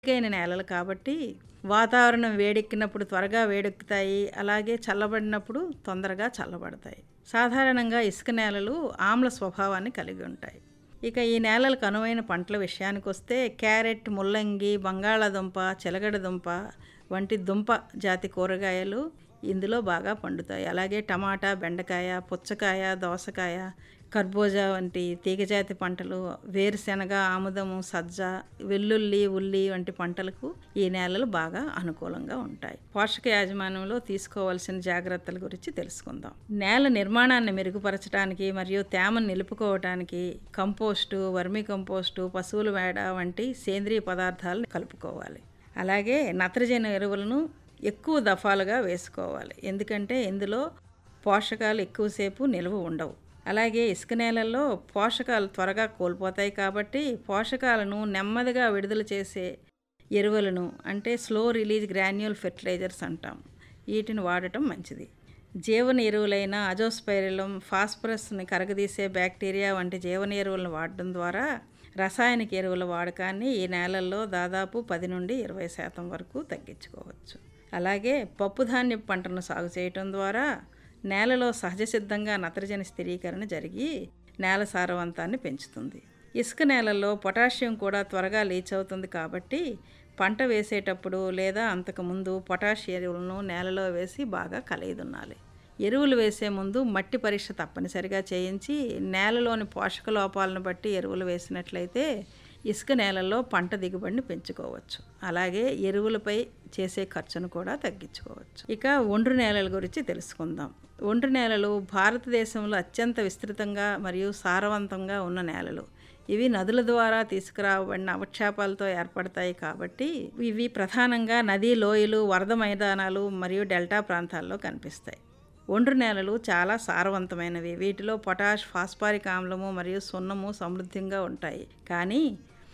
తేలికైన నేలలు కాబట్టి వాతావరణం వేడెక్కినప్పుడు త్వరగా వేడెక్కుతాయి అలాగే చల్లబడినప్పుడు తొందరగా చల్లబడతాయి సాధారణంగా ఇసుక నేలలు ఆమ్ల స్వభావాన్ని కలిగి ఉంటాయి ఇక ఈ నేలలకు అనువైన పంటల విషయానికి వస్తే క్యారెట్ ముల్లంగి బంగాళాదుంప చిలగడదుంప వంటి దుంప జాతి కూరగాయలు ఇందులో బాగా పండుతాయి అలాగే టమాటా బెండకాయ పుచ్చకాయ దోసకాయ కర్బూజా వంటి తీగజాతి పంటలు వేరుశెనగ ఆముదము సజ్జ వెల్లుల్లి ఉల్లి వంటి పంటలకు ఈ నేలలు బాగా అనుకూలంగా ఉంటాయి పోషక యాజమాన్యంలో తీసుకోవాల్సిన జాగ్రత్తల గురించి తెలుసుకుందాం నేల నిర్మాణాన్ని మెరుగుపరచడానికి మరియు తేమను నిలుపుకోవటానికి కంపోస్టు వర్మి కంపోస్టు పశువుల వేడ వంటి సేంద్రియ పదార్థాలను కలుపుకోవాలి అలాగే నత్రజని ఎరువులను ఎక్కువ దఫాలుగా వేసుకోవాలి ఎందుకంటే ఇందులో పోషకాలు ఎక్కువసేపు నిల్వ ఉండవు అలాగే ఇసుక నేలల్లో పోషకాలు త్వరగా కోల్పోతాయి కాబట్టి పోషకాలను నెమ్మదిగా విడుదల చేసే ఎరువులను అంటే స్లో రిలీజ్ గ్రాన్యూల్ ఫెర్టిలైజర్స్ అంటాం వీటిని వాడటం మంచిది జీవన ఎరువులైన అజోస్పైరిలం ఫాస్ఫరస్ని కరగదీసే బ్యాక్టీరియా వంటి జీవన ఎరువులను వాడడం ద్వారా రసాయనిక ఎరువుల వాడకాన్ని ఈ నేలల్లో దాదాపు పది నుండి ఇరవై శాతం వరకు తగ్గించుకోవచ్చు అలాగే పప్పుధాన్య పంటను సాగు చేయటం ద్వారా నేలలో సహజ సిద్ధంగా నత్రజని స్థిరీకరణ జరిగి నేల సారవంతాన్ని పెంచుతుంది ఇసుక నేలల్లో పొటాషియం కూడా త్వరగా లీచ్ అవుతుంది కాబట్టి పంట వేసేటప్పుడు లేదా అంతకుముందు పొటాష్ ఎరువులను నేలలో వేసి బాగా కలయిదున్నాలి ఎరువులు వేసే ముందు మట్టి పరీక్ష తప్పనిసరిగా చేయించి నేలలోని పోషక లోపాలను బట్టి ఎరువులు వేసినట్లయితే ఇసుక నేలల్లో పంట దిగుబడిని పెంచుకోవచ్చు అలాగే ఎరువులపై చేసే ఖర్చును కూడా తగ్గించుకోవచ్చు ఇక ఒండ్రు నేలల గురించి తెలుసుకుందాం ఒండ్రు నేలలు భారతదేశంలో అత్యంత విస్తృతంగా మరియు సారవంతంగా ఉన్న నేలలు ఇవి నదుల ద్వారా తీసుకురాబడిన అవక్షేపాలతో ఏర్పడతాయి కాబట్టి ఇవి ప్రధానంగా నదీ లోయలు వరద మైదానాలు మరియు డెల్టా ప్రాంతాల్లో కనిపిస్తాయి ఒండ్రు నేలలు చాలా సారవంతమైనవి వీటిలో పొటాష్ ఫాస్ఫారిక్ ఆమ్లము మరియు సున్నము సమృద్ధిగా ఉంటాయి కానీ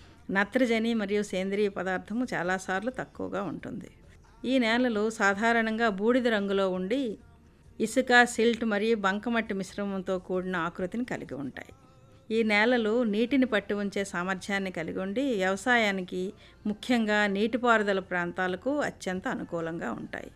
నత్రజని మరియు సేంద్రియ పదార్థము చాలాసార్లు తక్కువగా ఉంటుంది ఈ నేలలు సాధారణంగా బూడిద రంగులో ఉండి ఇసుక సిల్ట్ మరియు బంకమట్టి మిశ్రమంతో కూడిన ఆకృతిని కలిగి ఉంటాయి ఈ నేలలు నీటిని పట్టి ఉంచే సామర్థ్యాన్ని కలిగి ఉండి వ్యవసాయానికి ముఖ్యంగా నీటిపారుదల ప్రాంతాలకు అత్యంత అనుకూలంగా ఉంటాయి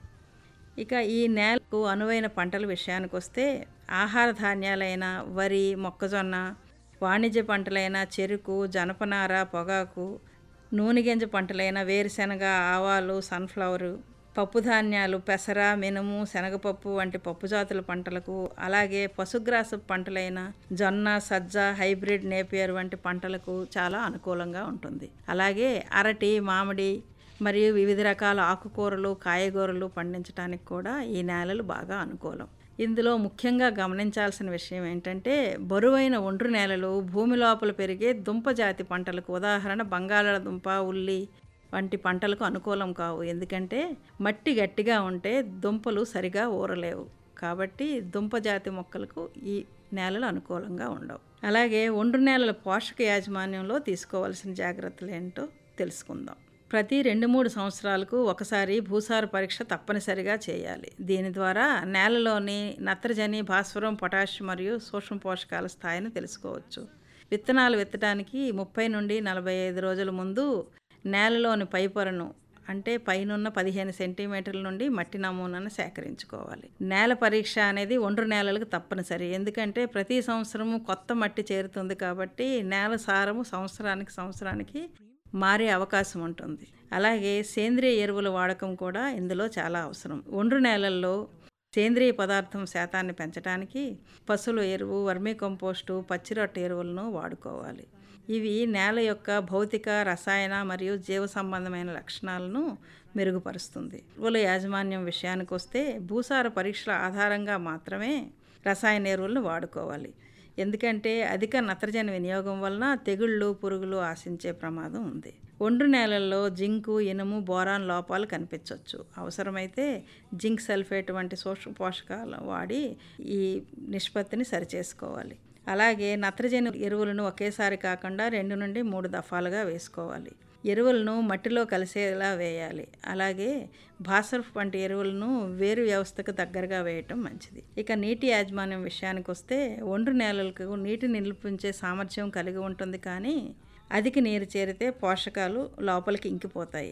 ఇక ఈ నేలకు అనువైన పంటల విషయానికి వస్తే ఆహార ధాన్యాలైన వరి మొక్కజొన్న వాణిజ్య పంటలైన చెరుకు జనపనార పొగాకు నూనె గింజ పంటలైన వేరుశెనగ ఆవాలు సన్ఫ్లవరు పప్పు ధాన్యాలు పెసర మినుము శనగపప్పు వంటి పప్పు జాతుల పంటలకు అలాగే పశుగ్రాస పంటలైన జొన్న సజ్జ హైబ్రిడ్ నేపియర్ వంటి పంటలకు చాలా అనుకూలంగా ఉంటుంది అలాగే అరటి మామిడి మరియు వివిధ రకాల ఆకుకూరలు కాయగూరలు పండించడానికి కూడా ఈ నేలలు బాగా అనుకూలం ఇందులో ముఖ్యంగా గమనించాల్సిన విషయం ఏంటంటే బరువైన ఒండ్రు నేలలు భూమి లోపల పెరిగే దుంప జాతి పంటలకు ఉదాహరణ బంగాళాదుంప ఉల్లి వంటి పంటలకు అనుకూలం కావు ఎందుకంటే మట్టి గట్టిగా ఉంటే దుంపలు సరిగా ఊరలేవు కాబట్టి దుంప జాతి మొక్కలకు ఈ నేలలు అనుకూలంగా ఉండవు అలాగే ఒండ్రు నేలల పోషక యాజమాన్యంలో తీసుకోవాల్సిన జాగ్రత్తలు ఏంటో తెలుసుకుందాం ప్రతి రెండు మూడు సంవత్సరాలకు ఒకసారి భూసార పరీక్ష తప్పనిసరిగా చేయాలి దీని ద్వారా నేలలోని నత్రజని భాస్వరం పొటాష్ మరియు సూక్ష్మ పోషకాల స్థాయిని తెలుసుకోవచ్చు విత్తనాలు విత్తడానికి ముప్పై నుండి నలభై ఐదు రోజుల ముందు నేలలోని పైపొరను అంటే పైనున్న పదిహేను సెంటీమీటర్ల నుండి మట్టి నమూనాను సేకరించుకోవాలి నేల పరీక్ష అనేది ఒండ్రు నేలలకు తప్పనిసరి ఎందుకంటే ప్రతి సంవత్సరము కొత్త మట్టి చేరుతుంది కాబట్టి నేల సారము సంవత్సరానికి సంవత్సరానికి మారే అవకాశం ఉంటుంది అలాగే సేంద్రియ ఎరువుల వాడకం కూడా ఇందులో చాలా అవసరం ఒండ్రు నేలల్లో సేంద్రియ పదార్థం శాతాన్ని పెంచడానికి పశువుల ఎరువు వర్మీ కంపోస్టు పచ్చిరొట్ట ఎరువులను వాడుకోవాలి ఇవి నేల యొక్క భౌతిక రసాయన మరియు జీవ సంబంధమైన లక్షణాలను మెరుగుపరుస్తుంది ఎరువుల యాజమాన్యం విషయానికి వస్తే భూసార పరీక్షల ఆధారంగా మాత్రమే రసాయన ఎరువులను వాడుకోవాలి ఎందుకంటే అధిక నత్రజని వినియోగం వలన తెగుళ్ళు పురుగులు ఆశించే ప్రమాదం ఉంది ఒండ్రు నేలల్లో జింకు ఇనుము బోరాన్ లోపాలు కనిపించవచ్చు అవసరమైతే జింక్ సల్ఫేట్ వంటి సూక్ష్మ పోషకాలు వాడి ఈ నిష్పత్తిని సరిచేసుకోవాలి అలాగే నత్రజని ఎరువులను ఒకేసారి కాకుండా రెండు నుండి మూడు దఫాలుగా వేసుకోవాలి ఎరువులను మట్టిలో కలిసేలా వేయాలి అలాగే భాసర్ఫ్ వంటి ఎరువులను వేరు వ్యవస్థకు దగ్గరగా వేయటం మంచిది ఇక నీటి యాజమాన్యం విషయానికి వస్తే ఒండ్రు నేలలకు నీటి నిలిపించే సామర్థ్యం కలిగి ఉంటుంది కానీ అధిక నీరు చేరితే పోషకాలు లోపలికి ఇంకిపోతాయి